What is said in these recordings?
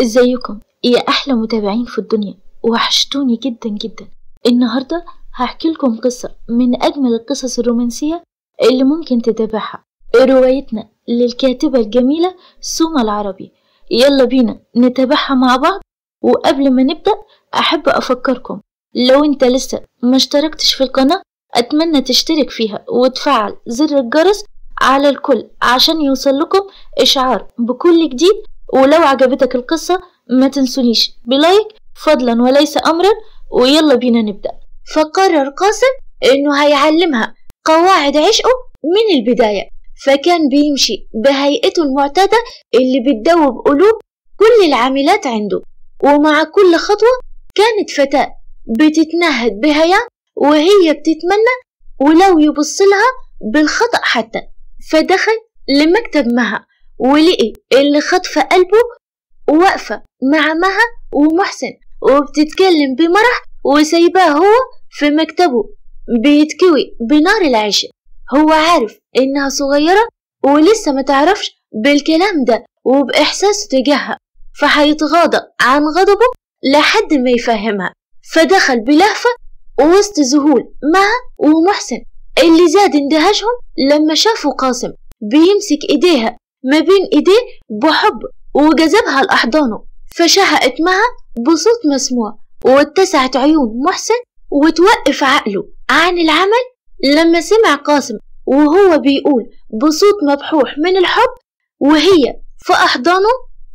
ازيكم يا احلى متابعين في الدنيا وحشتوني جدا جدا النهارده هحكي لكم قصه من اجمل القصص الرومانسيه اللي ممكن تتابعها روايتنا للكاتبه الجميله سوما العربي يلا بينا نتابعها مع بعض وقبل ما نبدا احب افكركم لو انت لسه ما اشتركتش في القناه اتمنى تشترك فيها وتفعل زر الجرس على الكل عشان يوصل لكم اشعار بكل جديد ولو عجبتك القصة ما تنسونيش بلايك فضلا وليس أمرا ويلا بينا نبدأ فقرر قاسم إنه هيعلمها قواعد عشقه من البداية فكان بيمشي بهيئته المعتادة اللي بتدوب قلوب كل العاملات عنده ومع كل خطوة كانت فتاة بتتنهد بهيام وهي بتتمنى ولو يبص لها بالخطأ حتى فدخل لمكتب مها ولقي اللي خطفة قلبه واقفة مع مها ومحسن وبتتكلم بمرح وسايباه هو في مكتبه بيتكوي بنار العشق هو عارف إنها صغيرة ولسه ما تعرفش بالكلام ده وبإحساسه تجاهها فهيتغاضى عن غضبه لحد ما يفهمها فدخل بلهفة وسط ذهول مها ومحسن اللي زاد اندهاشهم لما شافوا قاسم بيمسك ايديها ما بين ايديه بحب وجذبها لأحضانه فشهقت معها بصوت مسموع واتسعت عيون محسن وتوقف عقله عن العمل لما سمع قاسم وهو بيقول بصوت مبحوح من الحب وهي في أحضانه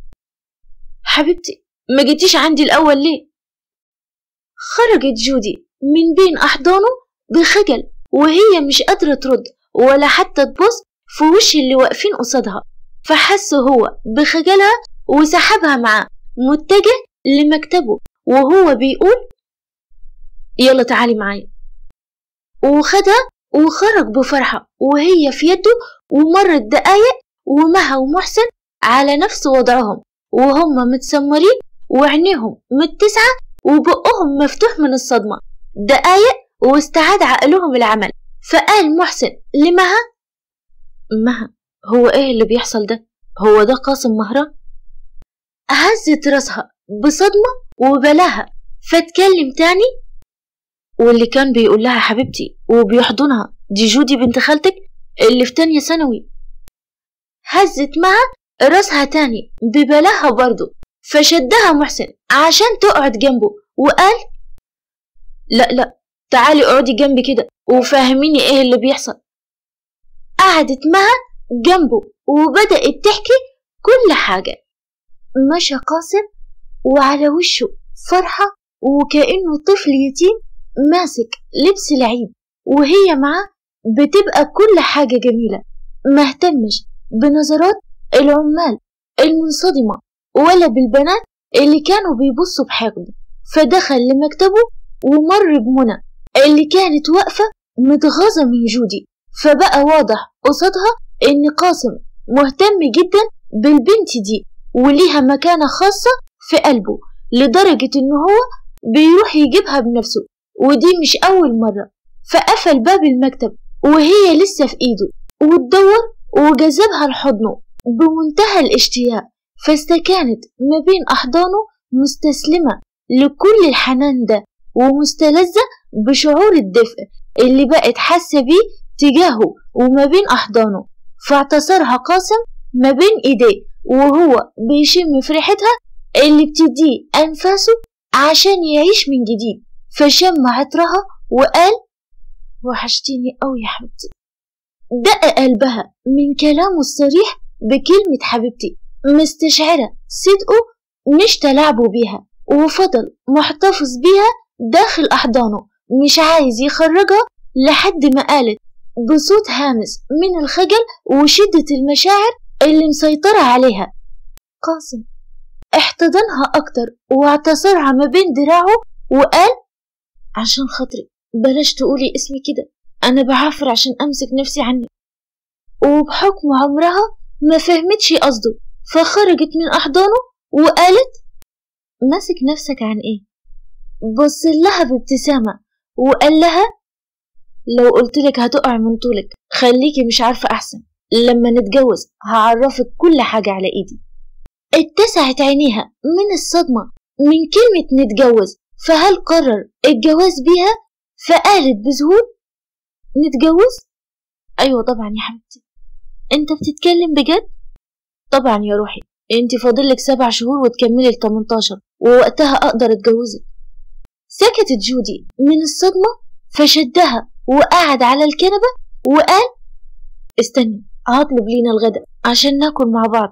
حبيبتي ما جيتيش عندي الأول ليه؟ خرجت جودي من بين أحضانه بخجل وهي مش قادرة ترد ولا حتى تبص في وش اللي واقفين قصادها فحس هو بخجلها وسحبها معاه متجه لمكتبه وهو بيقول يلا تعالي معايا وخدها وخرج بفرحة وهي في يده ومرت دقايق ومها ومحسن على نفس وضعهم وهم متسمرين وعينيهم متسعة وبقهم مفتوح من الصدمة دقايق واستعاد عقلهم العمل فقال محسن لمها مها هو ايه اللي بيحصل ده هو ده قاسم مهرة هزت راسها بصدمة وبلاها فاتكلم تاني واللي كان بيقول لها حبيبتي وبيحضنها دي جودي بنت خالتك اللي في تانية ثانوي هزت معها راسها تاني ببلاها برضه فشدها محسن عشان تقعد جنبه وقال لا لا تعالي اقعدي جنبي كده وفهميني ايه اللي بيحصل قعدت معها جنبه وبدأت تحكي كل حاجة مشى قاسم وعلى وشه فرحة وكأنه طفل يتيم ماسك لبس العيد وهي معاه بتبقى كل حاجة جميلة مهتمش بنظرات العمال المنصدمة ولا بالبنات اللي كانوا بيبصوا بحقد فدخل لمكتبه ومر بمنى اللي كانت واقفة متغاظة من جودي فبقى واضح قصادها إن قاسم مهتم جدا بالبنت دي وليها مكانة خاصة في قلبه لدرجة إن هو بيروح يجيبها بنفسه ودي مش أول مرة فقفل باب المكتب وهي لسه في إيده وتدور وجذبها لحضنه بمنتهى الاشتياق فاستكانت ما بين أحضانه مستسلمة لكل الحنان ده ومستلذة بشعور الدفء اللي بقت حاسة بيه تجاهه وما بين أحضانه فاعتصرها قاسم ما بين إيديه وهو بيشم في ريحتها اللي بتديه أنفاسه عشان يعيش من جديد فشم عطرها وقال وحشتيني أوي يا حبيبتي دق قلبها من كلامه الصريح بكلمة حبيبتي مستشعرة صدقه مش تلاعبه بيها وفضل محتفظ بيها داخل أحضانه مش عايز يخرجها لحد ما قالت بصوت هامس من الخجل وشدة المشاعر اللي مسيطرة عليها قاسم احتضنها أكتر واعتصرها ما بين دراعه وقال عشان خاطري بلاش تقولي اسمي كده أنا بعافر عشان أمسك نفسي عنك وبحكم عمرها ما فهمتش قصده فخرجت من أحضانه وقالت ماسك نفسك عن إيه بص لها بابتسامة وقال لها لو قلتلك هتقع من طولك خليكي مش عارفة أحسن لما نتجوز هعرفك كل حاجة على إيدي اتسعت عينيها من الصدمة من كلمة نتجوز فهل قرر الجواز بيها فقالت بذهول نتجوز أيوة طبعا يا حبيبتي أنت بتتكلم بجد؟ طبعا يا روحي أنت فاضلك سبع شهور وتكملي ال 18 ووقتها أقدر أتجوزك سكتت جودي من الصدمة فشدها وقعد على الكنبة وقال استني هطلب لينا الغداء عشان ناكل مع بعض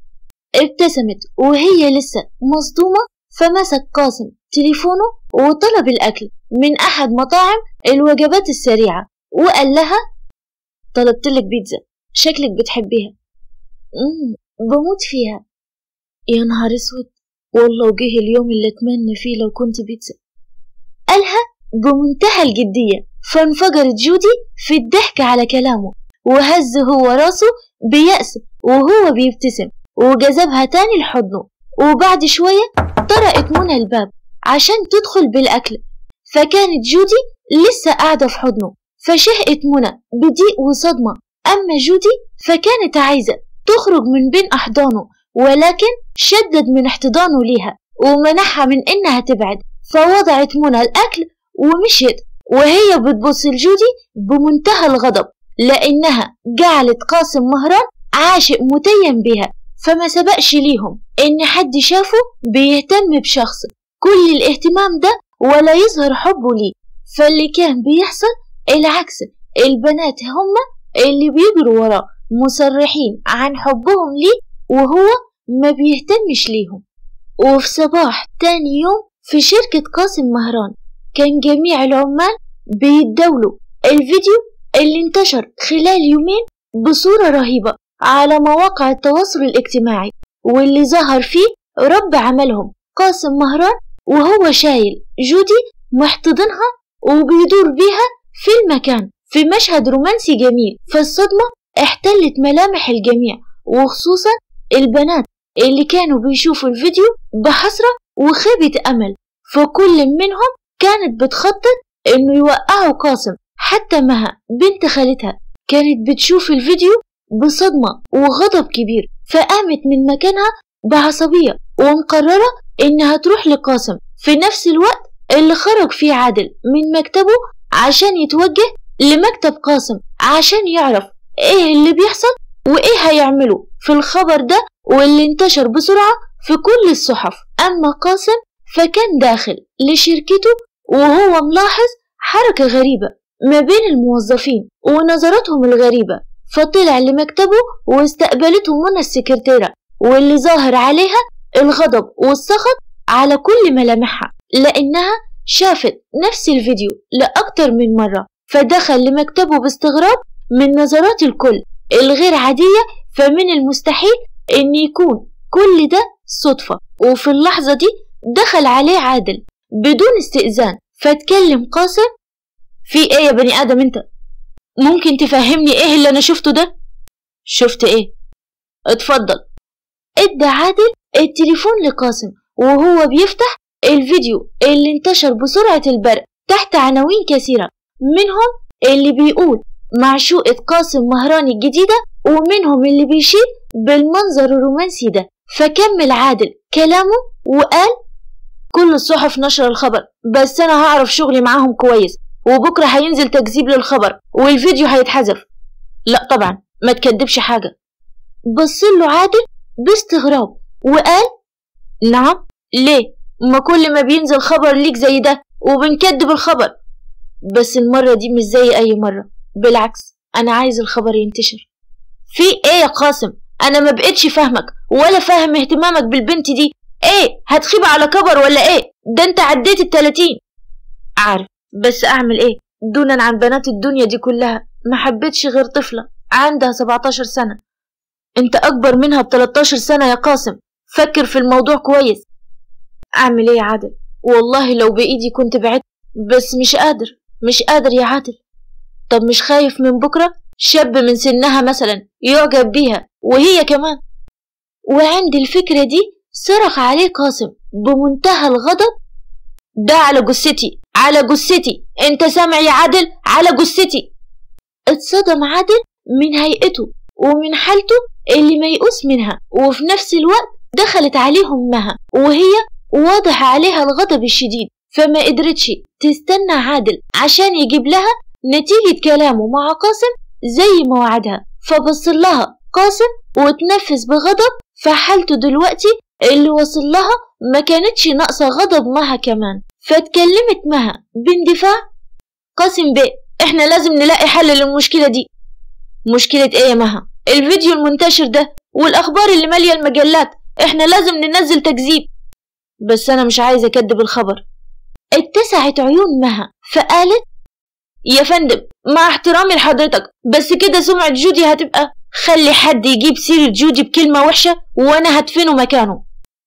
ابتسمت وهي لسه مصدومة فمسك قاسم تليفونه وطلب الأكل من أحد مطاعم الوجبات السريعة وقال لها طلبتلك بيتزا شكلك بتحبيها مم بموت فيها يا نهار اسود والله وجه اليوم اللي اتمنى فيه لو كنت بيتزا قالها بمنتهى الجدية فانفجرت جودي في الضحك على كلامه وهز هو راسه بيأس وهو بيبتسم وجذبها تاني لحضنه وبعد شوية طرقت منى الباب عشان تدخل بالأكل فكانت جودي لسه قاعدة في حضنه فشهقت منى بضيق وصدمة أما جودي فكانت عايزة تخرج من بين أحضانه ولكن شدد من احتضانه ليها ومنعها من إنها تبعد فوضعت منى الأكل ومشيت وهي بتبص لجودي بمنتهى الغضب لأنها جعلت قاسم مهران عاشق متيم بها فما سبقش ليهم إن حد شافه بيهتم بشخص كل الاهتمام ده ولا يظهر حبه ليه فاللي كان بيحصل العكس البنات هما اللي بيجروا وراه مصرحين عن حبهم ليه وهو ما بيهتمش ليهم وفي صباح تاني يوم في شركة قاسم مهران كان جميع العمال بيتداولوا الفيديو اللي انتشر خلال يومين بصورة رهيبة على مواقع التواصل الاجتماعي واللي ظهر فيه رب عملهم قاسم مهران وهو شايل جودي محتضنها وبيدور بيها في المكان في مشهد رومانسي جميل فالصدمة احتلت ملامح الجميع وخصوصا البنات اللي كانوا بيشوفوا الفيديو بحسرة وخيبة أمل فكل منهم كانت بتخطط إنه يوقعوا قاسم حتى مها بنت خالتها كانت بتشوف الفيديو بصدمة وغضب كبير فقامت من مكانها بعصبية ومقررة إنها تروح لقاسم في نفس الوقت اللي خرج فيه عادل من مكتبه عشان يتوجه لمكتب قاسم عشان يعرف ايه اللي بيحصل وايه هيعمله في الخبر ده واللي انتشر بسرعة في كل الصحف أما قاسم فكان داخل لشركته وهو ملاحظ حركة غريبة ما بين الموظفين ونظراتهم الغريبة فطلع لمكتبه واستقبلته منى السكرتيرة واللي ظاهر عليها الغضب والسخط على كل ملامحها لأنها شافت نفس الفيديو لأكتر من مرة فدخل لمكتبه باستغراب من نظرات الكل الغير عادية فمن المستحيل إن يكون كل ده صدفة وفي اللحظة دي دخل عليه عادل بدون استئذان فاتكلم قاسم في ايه يا بني آدم انت ممكن تفهمني ايه اللي انا شفته ده شفت ايه اتفضل ادى عادل التليفون لقاسم وهو بيفتح الفيديو اللي انتشر بسرعة البرق تحت عناوين كثيرة منهم اللي بيقول معشوقة قاسم مهران الجديدة ومنهم اللي بيشيد بالمنظر الرومانسي ده فكمل عادل كلامه وقال كل الصحف نشر الخبر بس أنا هعرف شغلي معاهم كويس وبكرة هينزل تكذيب للخبر والفيديو هيتحذف لا طبعا ما تكدبش حاجة بصله عادل باستغراب وقال نعم ليه ما كل ما بينزل خبر ليك زي ده وبنكدب الخبر بس المرة دي مش زي أي مرة بالعكس أنا عايز الخبر ينتشر في إيه يا قاسم أنا ما بقتش فاهمك ولا فاهم اهتمامك بالبنت دي إيه هتخيب على كبر ولا إيه ده أنت عديت التلاتين عارف بس أعمل إيه دونا عن بنات الدنيا دي كلها ما حبيتش غير طفلة عندها 17 سنة أنت أكبر منها ب 13 سنة يا قاسم فكر في الموضوع كويس أعمل إيه يا عادل والله لو بإيدي كنت بعدت بس مش قادر مش قادر يا عادل طب مش خايف من بكرة شاب من سنها مثلا يعجب بيها وهي كمان وعند الفكرة دي صرخ عليه قاسم بمنتهى الغضب ده على جثتي على جثتي انت سامع يا عادل على جثتي اتصدم عادل من هيئته ومن حالته اللي ميؤوس منها وفي نفس الوقت دخلت عليهم مها وهي واضح عليها الغضب الشديد فما قدرتش تستنى عادل عشان يجيب لها نتيجة كلامه مع قاسم زي ما وعدها فبص لها قاسم وتنفس بغضب فحالته دلوقتي اللي وصل لها ما كانتش ناقصة غضب مها كمان فاتكلمت مها باندفاع قاسم بيه احنا لازم نلاقي حل للمشكلة دي مشكلة ايه يا مها الفيديو المنتشر ده والاخبار اللي مالية المجلات احنا لازم ننزل تكذيب بس انا مش عايزة اكدب الخبر اتسعت عيون مها فقالت يا فندم مع احترامي لحضرتك بس كده سمعة جودي هتبقى خلي حد يجيب سيرة جودي بكلمة وحشة وانا هدفنه مكانه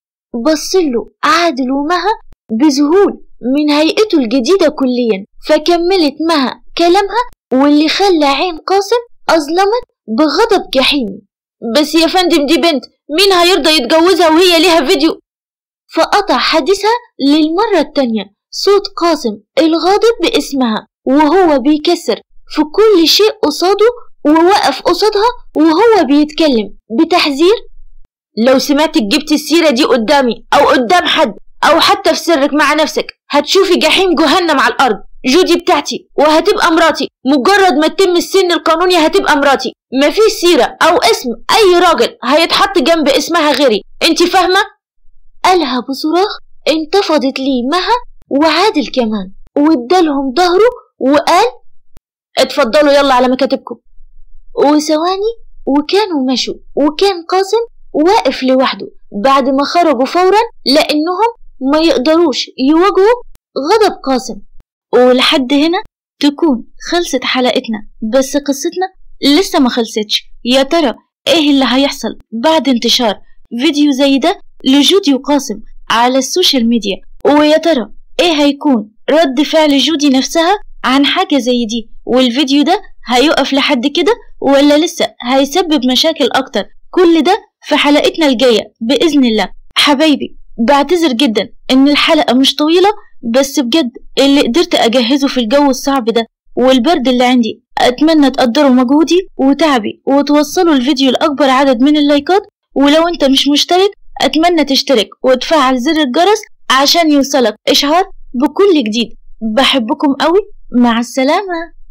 بصله عادل ومها بذهول من هيئته الجديدة كليا فكملت مها كلامها واللي خلى عين قاسم أظلمت بغضب جحيمي بس يا فندم دي بنت مين هيرضى يتجوزها وهي ليها فيديو فقطع حديثها للمرة التانية صوت قاسم الغاضب باسمها وهو بيكسر في كل شيء قصاده ووقف قصادها وهو بيتكلم بتحذير لو سمعتك جبت السيرة دي قدامي أو قدام حد أو حتى في سرك مع نفسك هتشوفي جحيم جهنم على الأرض جودي بتاعتي وهتبقى مراتي مجرد ما تتم السن القانوني هتبقى مراتي مفيش سيرة أو اسم أي راجل هيتحط جنب اسمها غيري انت فاهمة؟ قالها بصراخ انتفضت ليه مها وعادل كمان وادالهم ظهره وقال اتفضلوا يلا على مكاتبكم وثواني وكانوا مشوا وكان قاسم واقف لوحده بعد ما خرجوا فورا لأنهم ما يقدروش يواجهوا غضب قاسم ولحد هنا تكون خلصت حلقتنا بس قصتنا لسه ما خلصتش يا ترى ايه اللي هيحصل بعد انتشار فيديو زي ده لجودي وقاسم على السوشيال ميديا ويا ترى ايه هيكون رد فعل جودي نفسها عن حاجة زي دي والفيديو ده هيقف لحد كده ولا لسه هيسبب مشاكل أكتر كل ده في حلقتنا الجاية بإذن الله حبايبي بعتذر جدا إن الحلقة مش طويلة بس بجد اللي قدرت أجهزه في الجو الصعب ده والبرد اللي عندي أتمنى تقدروا مجهودي وتعبي وتوصلوا الفيديو لأكبر عدد من اللايكات ولو أنت مش مشترك أتمنى تشترك وتفعل زر الجرس عشان يوصلك إشعار بكل جديد بحبكم قوي مع السلامة